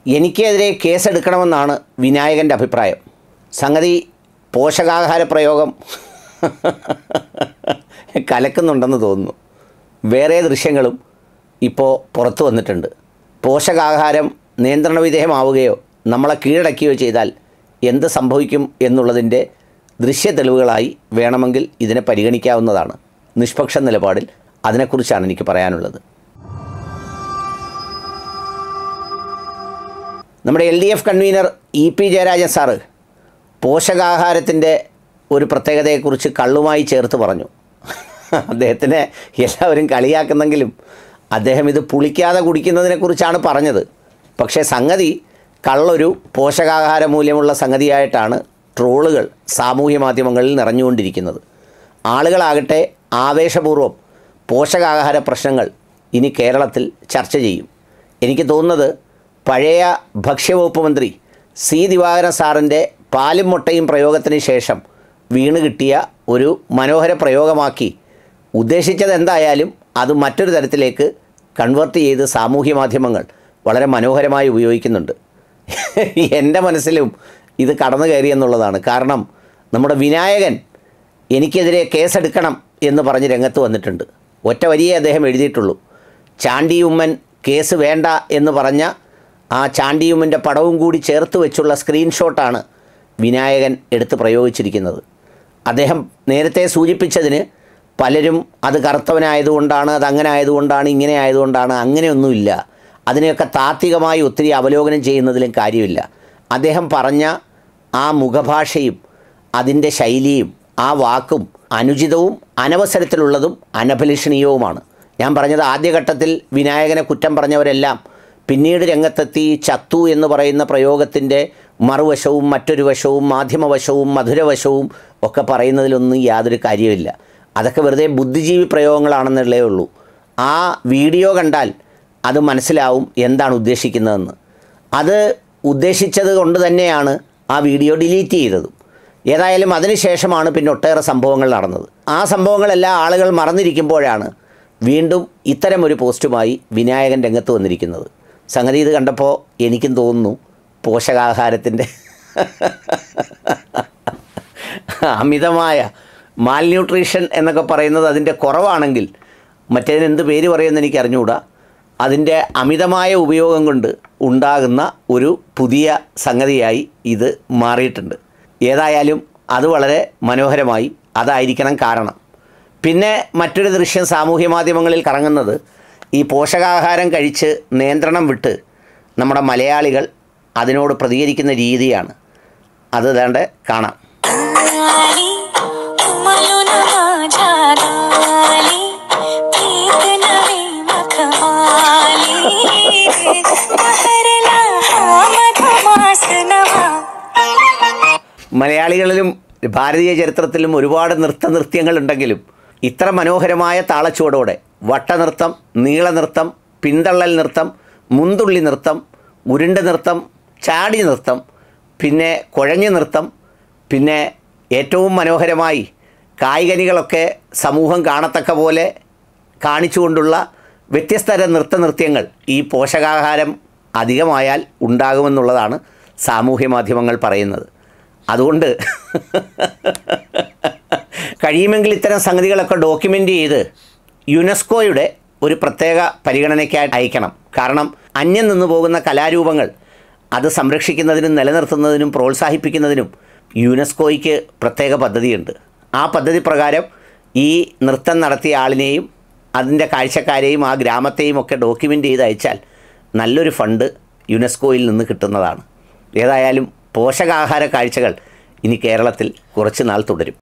എനിക്കെതിരെ കേസെടുക്കണമെന്നാണ് വിനായകൻ്റെ അഭിപ്രായം സംഗതി പോഷകാഹാര പ്രയോഗം കലക്കുന്നുണ്ടെന്ന് തോന്നുന്നു വേറെ ദൃശ്യങ്ങളും ഇപ്പോൾ പുറത്തു വന്നിട്ടുണ്ട് പോഷകാഹാരം നിയന്ത്രണ വിധേയമാവുകയോ നമ്മളെ കീഴടക്കുകയോ ചെയ്താൽ എന്ത് സംഭവിക്കും എന്നുള്ളതിൻ്റെ ദൃശ്യ തെളിവുകളായി വേണമെങ്കിൽ ഇതിനെ പരിഗണിക്കാവുന്നതാണ് നിഷ്പക്ഷ നിലപാടിൽ അതിനെക്കുറിച്ചാണ് എനിക്ക് പറയാനുള്ളത് നമ്മുടെ L D F convener E P Jayarajan sir പോഷകാഹാരത്തിൻ്റെ ഒരു പ്രത്യേകതയെക്കുറിച്ച് കള്ളുമായി ചേർത്ത് പറഞ്ഞു അദ്ദേഹത്തിനെ എല്ലാവരും കളിയാക്കുന്നെങ്കിലും അദ്ദേഹം ഇത് പുളിക്കാതെ കുടിക്കുന്നതിനെക്കുറിച്ചാണ് പറഞ്ഞത് പക്ഷേ സംഗതി കള്ളൊരു പോഷകാഹാര മൂല്യമുള്ള സംഗതിയായിട്ടാണ് ട്രോളുകൾ സാമൂഹ്യ മാധ്യമങ്ങളിൽ നിറഞ്ഞുകൊണ്ടിരിക്കുന്നത് ആളുകളാകട്ടെ ആവേശപൂർവ്വം പോഷകാഹാര പ്രശ്നങ്ങൾ ഇനി കേരളത്തിൽ ചർച്ച ചെയ്യും എനിക്ക് തോന്നുന്നത് പഴയ ഭക്ഷ്യവകുപ്പ് മന്ത്രി സി ദിവാകരൻ സാറിൻ്റെ പാലും മുട്ടയും പ്രയോഗത്തിന് ശേഷം വീണ് കിട്ടിയ ഒരു മനോഹര പ്രയോഗമാക്കി ഉദ്ദേശിച്ചത് എന്തായാലും അത് മറ്റൊരു തരത്തിലേക്ക് കൺവേർട്ട് ചെയ്ത് സാമൂഹ്യ മാധ്യമങ്ങൾ വളരെ മനോഹരമായി ഉപയോഗിക്കുന്നുണ്ട് എൻ്റെ മനസ്സിലും ഇത് കടന്നു കയറി എന്നുള്ളതാണ് കാരണം നമ്മുടെ വിനായകൻ എനിക്കെതിരെ കേസെടുക്കണം എന്ന് പറഞ്ഞ് രംഗത്ത് വന്നിട്ടുണ്ട് ഒറ്റ വരിയെ അദ്ദേഹം എഴുതിയിട്ടുള്ളൂ ചാണ്ടിയുമ്മൻ കേസ് വേണ്ട എന്ന് പറഞ്ഞ ആ ചാണ്ടിയുമ്മൻ്റെ പടവും കൂടി ചേർത്ത് വെച്ചുള്ള സ്ക്രീൻഷോട്ടാണ് വിനായകൻ എടുത്ത് പ്രയോഗിച്ചിരിക്കുന്നത് അദ്ദേഹം നേരത്തെ സൂചിപ്പിച്ചതിന് പലരും അത് കറുത്തവനായതുകൊണ്ടാണ് അത് അങ്ങനെ ആയതുകൊണ്ടാണ് ഇങ്ങനെ ആയതുകൊണ്ടാണ് അങ്ങനെയൊന്നുമില്ല അതിനെയൊക്കെ താത്വികമായി ഒത്തിരി അവലോകനം ചെയ്യുന്നതിലും കാര്യമില്ല അദ്ദേഹം പറഞ്ഞ ആ മുഖഭാഷയും അതിൻ്റെ ശൈലിയും ആ വാക്കും അനുചിതവും അനവസരത്തിലുള്ളതും അനഭലഷണീയവുമാണ് ഞാൻ പറഞ്ഞത് ആദ്യഘട്ടത്തിൽ വിനായകനെ കുറ്റം പറഞ്ഞവരെല്ലാം പിന്നീട് രംഗത്തെത്തി ചത്തു എന്ന് പറയുന്ന പ്രയോഗത്തിൻ്റെ മറുവശവും മറ്റൊരു വശവും മാധ്യമവശവും മധുരവശവും ഒക്കെ പറയുന്നതിലൊന്നും യാതൊരു കാര്യമില്ല അതൊക്കെ വെറുതെ ബുദ്ധിജീവി പ്രയോഗങ്ങളാണെന്നുള്ളേ ഉള്ളൂ ആ വീഡിയോ കണ്ടാൽ അത് മനസ്സിലാവും എന്താണ് ഉദ്ദേശിക്കുന്നതെന്ന് അത് ഉദ്ദേശിച്ചത് കൊണ്ട് തന്നെയാണ് ആ വീഡിയോ ഡിലീറ്റ് ചെയ്തതും ഏതായാലും അതിനുശേഷമാണ് പിന്നെ ഒട്ടേറെ സംഭവങ്ങൾ നടന്നത് ആ സംഭവങ്ങളെല്ലാം ആളുകൾ മറന്നിരിക്കുമ്പോഴാണ് വീണ്ടും ഇത്തരമൊരു പോസ്റ്റുമായി വിനായകൻ രംഗത്ത് വന്നിരിക്കുന്നത് സംഗതി ഇത് കണ്ടപ്പോൾ എനിക്കും തോന്നുന്നു പോഷകാഹാരത്തിൻ്റെ അമിതമായ മാൽന്യൂട്രീഷൻ എന്നൊക്കെ പറയുന്നത് അതിൻ്റെ കുറവാണെങ്കിൽ മറ്റേതിന് എന്ത് പേര് പറയുമെന്ന് എനിക്ക് അറിഞ്ഞുകൂടാ അതിൻ്റെ അമിതമായ ഉപയോഗം കൊണ്ട് ഉണ്ടാകുന്ന ഒരു പുതിയ സംഗതിയായി ഇത് മാറിയിട്ടുണ്ട് ഏതായാലും അത് വളരെ മനോഹരമായി അതായിരിക്കണം കാരണം പിന്നെ മറ്റൊരു ദൃശ്യം സാമൂഹ്യ മാധ്യമങ്ങളിൽ കറങ്ങുന്നത് ഈ പോഷകാഹാരം കഴിച്ച് നിയന്ത്രണം വിട്ട് നമ്മുടെ മലയാളികൾ അതിനോട് പ്രതികരിക്കുന്ന രീതിയാണ് അത് വേണ്ട കാണാം आली म्हणून माझ्या गाली पीत नवी मखमाली बहरला हा मधमास नवा മലയാളികളിലും ഭാരതീയ ചരിത്രത്തിലും ഒരുപാട് നൃത്ത നൃത്യങ്ങളുണ്ടെങ്കിലും ഇത്ര മനോഹരമായ താളച്ചുവടോടെ വട്ടനൃത്തം നീളനൃത്തം പിന്തള്ളൽ നൃത്തം മുന്തുള്ളി നൃത്തം ഉരുണ്ട നൃത്തം ചാടി നൃത്തം പിന്നെ കുഴഞ്ഞ നൃത്തം പിന്നെ ഏറ്റവും മനോഹരമായി കായികനികളൊക്കെ സമൂഹം കാണത്തക്ക പോലെ കാണിച്ചുകൊണ്ടുള്ള വ്യത്യസ്തതരം നൃത്ത നൃത്യങ്ങൾ ഈ പോഷകാഹാരം അധികമായാൽ ഉണ്ടാകുമെന്നുള്ളതാണ് സാമൂഹ്യ മാധ്യമങ്ങൾ പറയുന്നത് അതുകൊണ്ട് കഴിയുമെങ്കിൽ ഇത്തരം സംഗതികളൊക്കെ ഡോക്യുമെൻ്റ് ചെയ്ത് യുനെസ്കോയുടെ ഒരു പ്രത്യേക പരിഗണനയ്ക്കായിട്ട് അയക്കണം കാരണം അന്യം നിന്നു പോകുന്ന കലാരൂപങ്ങൾ അത് സംരക്ഷിക്കുന്നതിനും നിലനിർത്തുന്നതിനും പ്രോത്സാഹിപ്പിക്കുന്നതിനും യുനെസ്കോയ്ക്ക് പ്രത്യേക പദ്ധതിയുണ്ട് ആ പദ്ധതി പ്രകാരം ഈ നൃത്തം നടത്തിയ ആളിനെയും അതിൻ്റെ കാഴ്ചക്കാരെയും ആ ഗ്രാമത്തെയും ഒക്കെ ഡോക്യുമെൻ്റ് ചെയ്ത് അയച്ചാൽ നല്ലൊരു ഫണ്ട് യുനെസ്കോയിൽ നിന്ന് കിട്ടുന്നതാണ് ഏതായാലും പോഷകാഹാര കാഴ്ചകൾ ഇനി കേരളത്തിൽ കുറച്ച് നാൾ തുടരും